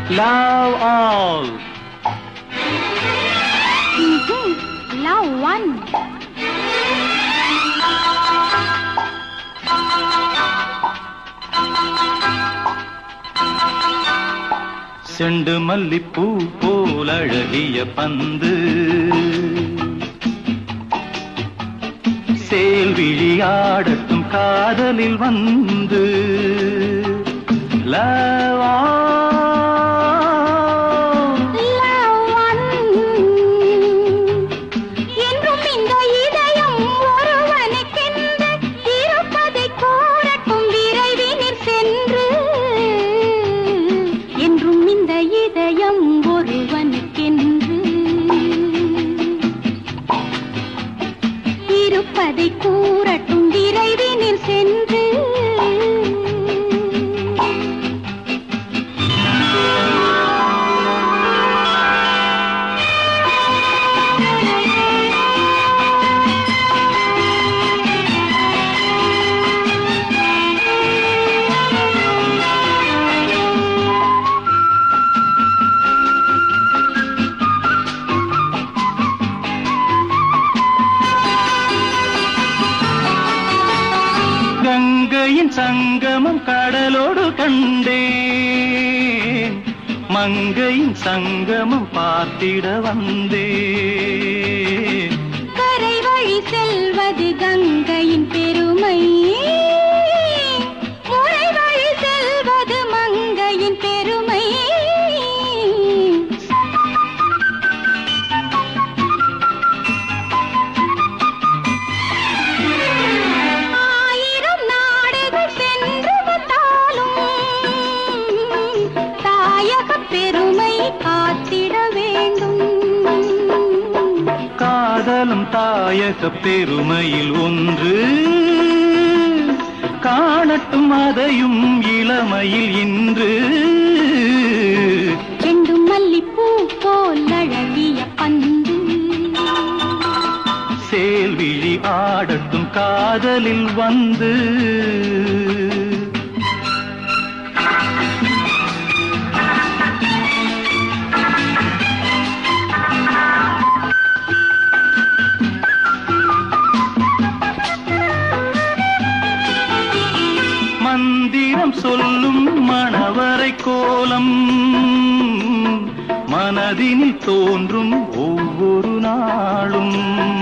Love all. Love one. செண்டு மல்லிப்பூ போல் அழகிய பந்து சேல் விழியாடட்டும் காதலில் வந்து Love all. Love one. என்றும் இந்த இதயம் ஒருவனுக்கென்று இருப்பதை கூறட்டும் விரைவினிற் சென்று என்றும் இந்த இதயம் ஒருவனுக்கென்று இருப்பதை கூறட்டும் விரைவினில் சென்று கங்கையின் சங்கமம் கடலோடு கண்டேன் மங்கையின் சங்கமம் பார்த்திட வந்தேன் கரை வழி செல்வது கங்கையின் பெருமை முறை வழி செல்வது மங்கையின் பெருமை ஆயிரம் நாடுகள் சென்று வந்தாலும் தாயகப் பெருமை காத்திட வேண்டும் காதலும் தாயக பெருமையில் ஒன்று காணட்டும் அதையும் இளமையில் இன்று செண்டு மல்லிப்பூ போல் அழகிய பந்து சேல்விழி ஆடட்டும் காதலில் வந்து மந்திரம் சொல்லும் மணவரை கோலம் மனதினில் தோன்றும் ஒவ்வொரு நாளும்